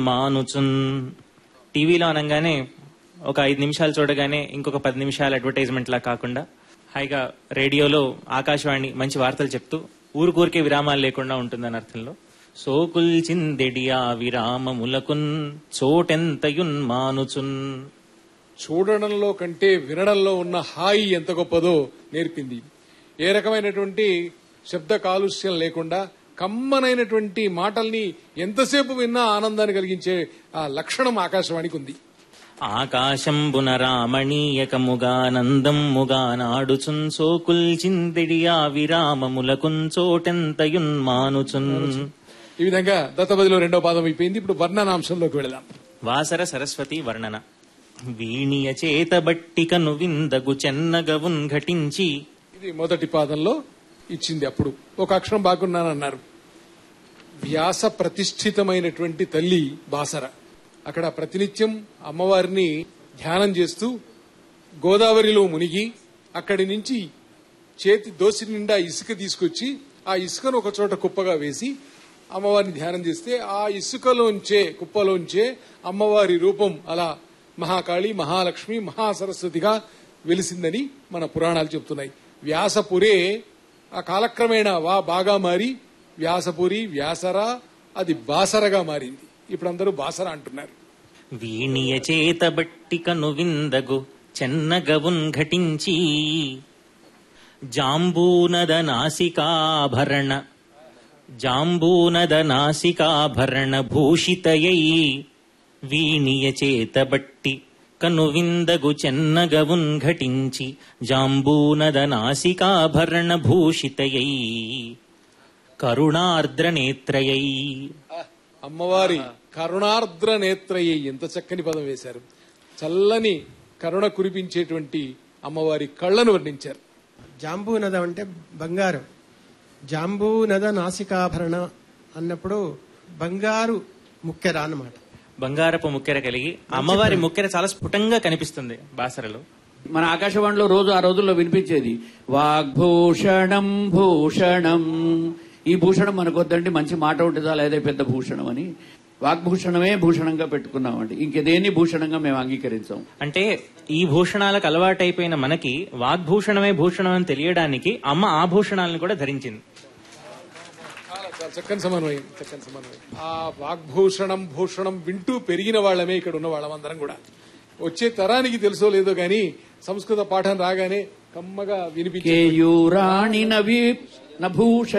మానుచున్ టీవీలో అనగానే ఒక ఐదు నిమిషాలు చూడగానే ఇంకొక పది నిమిషాలు అడ్వర్టైజ్మెంట్ లా కాకుండా హాయిగా రేడియోలో ఆకాశవాణి మంచి వార్తలు చెప్తూ ఊరుకూరికే విరామాలు లేకుండా ఉంటుందని అర్థంలో సోకుల్ చిందెడియా విరామములకున్ చోటెంతయున్ మానుచున్ చూడడంలో కంటే వినడంలో ఉన్న హాయి ఎంత గొప్పదో నేర్పింది ఏ రకమైనటువంటి శబ్ద కాలుష్యం లేకుండా కమ్మనైనటువంటి మాటల్ని ఎంతసేపు విన్నా ఆనందాన్ని కలిగించే ఆ లక్షణం ఆకాశవాణికి ఉంది ఆకాశంబున రామణీయకముగానందమ్ముగా నాడుచున్ సోకుల్ చిందెడియా విరామములకున్ చోటెంతయున్ మానుచున్ ఈ విధంగా దత్తపదిలో రెండో పాదం అయిపోయింది ఇప్పుడు వర్ణనాంశంలోకి వెళదాం వాసర సరస్వతి వర్ణన వీణియ చేత బట్టికను విందగు చెన్నగవున్ ఘటించి ఇది మొదటి పాదంలో ఇచ్చింది అప్పుడు ఒక అక్షరం బాగున్నానన్నారు వ్యాస ప్రతిష్ఠితమైనటువంటి తల్లి బాసర అక్కడ ప్రతినిత్యం అమ్మవారిని ధ్యానం చేస్తూ గోదావరిలో మునిగి అక్కడి నుంచి చేతి దోసి నిండా ఇసుక తీసుకొచ్చి ఆ ఇసుకను ఒక చోట కుప్పగా వేసి అమ్మవారిని ధ్యానం చేస్తే ఆ ఇసుకలోంచే కుప్పలోంచే అమ్మవారి రూపం అలా మహాకాళి మహాలక్ష్మి మహాసరస్వతిగా వెలిసిందని మన పురాణాలు చెప్తున్నాయి వ్యాసపురే ఆ కాలక్రమేణా వా బాగా మారి వ్యాసపురి వ్యాసరా అది బాసరగా మారింది ఇప్పుడు అందరూ బాసర అంటున్నారు వీణియ చేత బట్టికను విందగు చెన్నగవున్ ఘటించి జాంబూనద నాసికాభరణ జాంబూనద నాసికాభరణ భూషితయై వీణియ చేత బట్టి కను విందగు చెన్నగవున్ ఘటించి జాంబూనద నాసికాభరణ భూషితయై కరుణార్ద్ర నేత్రయై అమ్మవారి కరుణార్ద్ర నేత్రయ్య ఎంత చక్కని పదం వేశారు చల్లని కరుణ కురిపించేటువంటి అమ్మవారి కళ్ళను వర్ణించారు జాంబూనద అంటే బంగారం జాంబూనద నాసికాభరణ అన్నప్పుడు బంగారు ముక్కెర అన్నమాట బంగారపు ముక్కెర కలిగి అమ్మవారి ముక్కెర చాలా స్ఫుటంగా కనిపిస్తుంది బాసరలో మన ఆకాశవాణిలో రోజు ఆ రోజుల్లో వినిపించేది వాగ్భూషణం భూషణం ఈ భూషణం మనకు వద్దండి మంచి మాట ఉంటుందా లేదా పెద్ద భూషణం అని వాగ్భూషణమే భూషణంగా పెట్టుకున్నామండి ఇంకేదేని భూషణంగా మేము అంగీకరించాం అంటే ఈ భూషణాలకు అలవాటైపోయిన మనకి వాగ్భూషణమే భూషణం అని తెలియడానికి అమ్మ ఆభూషణాలను కూడా ధరించింది చాలా చాలా చక్కని సమన్వయం చక్కని సమన్వయం ఆ వాగ్భూషణం భూషణం వింటూ పెరిగిన వాళ్ళమే ఇక్కడ ఉన్న వాళ్ళమందరం కూడా వచ్చే తరానికి తెలుసో లేదో గాని సంస్కృత పాఠం రాగానే కమ్మగా వినిపించే కేయూరాణి నవీ నభూష